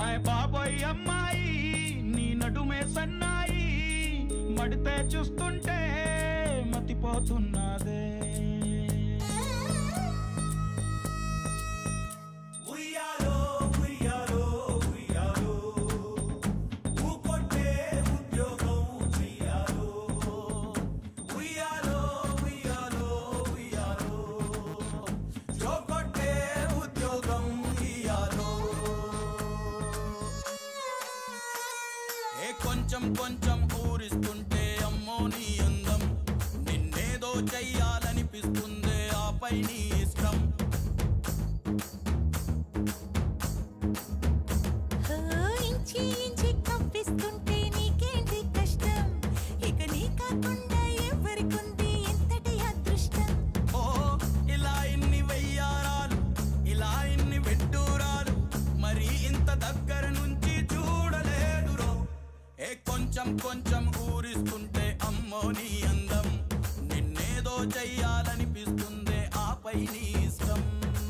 Hi బాబోయ్ అమ్మాయి నీ నడుమే సన్నాయి మడితే చూస్తుంటే మతిపోతున్నదే ఉయ్యాలో ఉయ్యాలో ఉయ్యాలో ఊకొట్టే ఉద్యోగం చెయ్యాలో ఉయ్యాలో ఉయ్యాలో ఉయ్యాలో చోకొట్టే ఉద్యోగం ఇయ్యాలో ఏ కొంచెం కొంచెం ఊరిస్తుంటే అమ్మో నీ అందం నిన్నేదో చెయ్యాలనిపిస్తుందే ఆపై నీ ఇష్టం ఓ, ఇంచి ఇంచి కవ్విస్తుంటే నీకేంటి కష్టం ఇక నీ కాకుండా ఎవరికుంది ఎంతటి అదృష్టం ఓ ఇలా ఇన్ని వెయ్యారాలు ఇలా ఇన్ని వెట్టూరాలు మరి ఇంత దగ్గర నుంచి చూడలేదురో ఏ కొంచెం కొంచెం ఊరిస్తుంటే అమ్మో నీ అందం నిన్నేదో చెయ్యాలనిపిస్తుందే ఆపై నీ ఇష్టం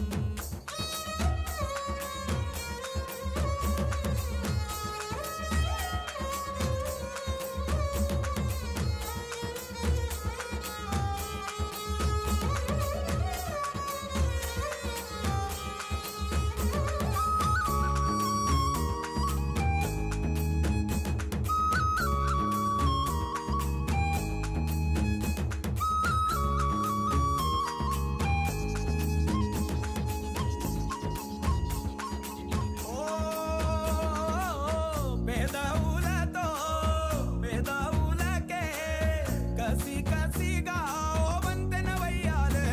ఓ పెదవులతో పెదవులకే కసి కసిగా ఓ వంతెన వయ్యాలే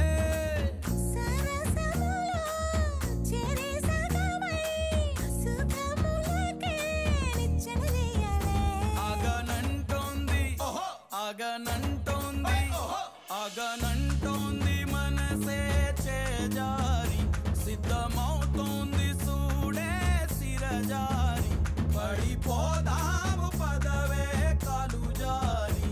సరసములో చెరి సగమై సుఖములకే నిచ్చెన వేయాలే. అగనంటోంది అగనంటోంది అగనంటోంది మనసే చేజారి సిద్ధమవుతోంది సూడే సిరజారి పడిపోదాము పదవే కాలు జారి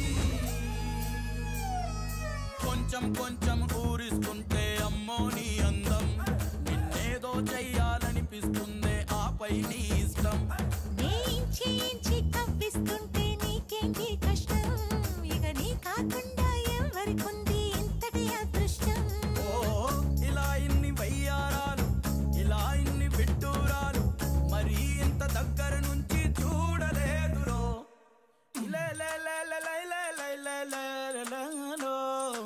కొంచెం కొంచెం ఊరిస్తుంటే అమ్మో నీ అందం నిన్నేదో చెయ్యాలనిపిస్తుందే ఆపై నీ ఇష్టం నే ఇంచి ఇంచి కవ్విస్తుంటే నీకేంటి కష్టం ఇక నీ కాకుండా ఎవరికుంది ఎంతటి అదృష్టం ఓ ఇలా ఇన్ని వయ్యారాలు ఇలా ఇన్ని విడ్డూరాలు మరి ఇంత దగ్గర నుంచి చూడలేదురో లే లే లే లే లే లే లే లే లే లే లే లో.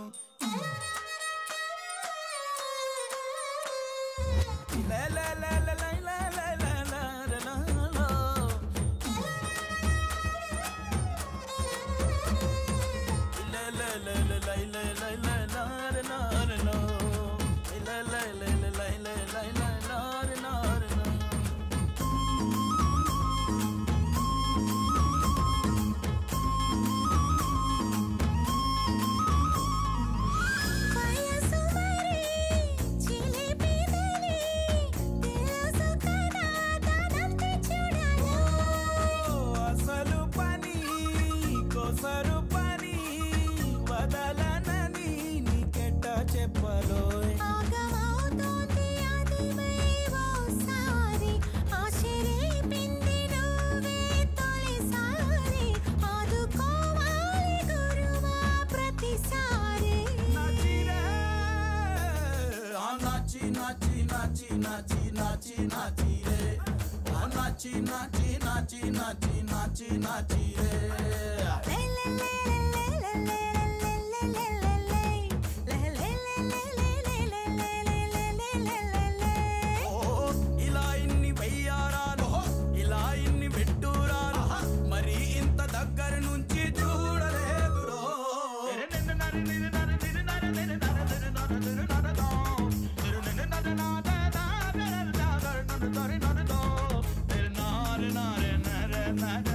లే లే లే లే లే లే లే లే లే లే లే లో. లే లే లే లే లే లే లే లే లా రే లా రే లో. లే లే లే లే లే లే లే లే లా రే లా రే లో. వయసు మరి చిలిపిదని తెలుసు కదా దానంతే చూడాలి అసలు పని కొసరు పని వదలనని నీకెట్ట చెప్పలోయ్ ఆగమవుతోంది ఆదిమై ఓసారి ఆశ్చర్యపింది నువ్వే తొలిసారి ఆదుకోవాలి గురువా ప్రతిసారి నాచిరే ఆ నాచి నాచి నాచి నాచి నాచి నాచి రే ఆ నాచి నాచి నాచి నాచి నాచి నాచి రే ఓ ఇలా ఇన్ని వెయ్యారాలు ఇలా ఇన్ని వెట్టూరాలు మరి ఇంత దగ్గర నుంచి చూడలేదురో నారే నారే నారే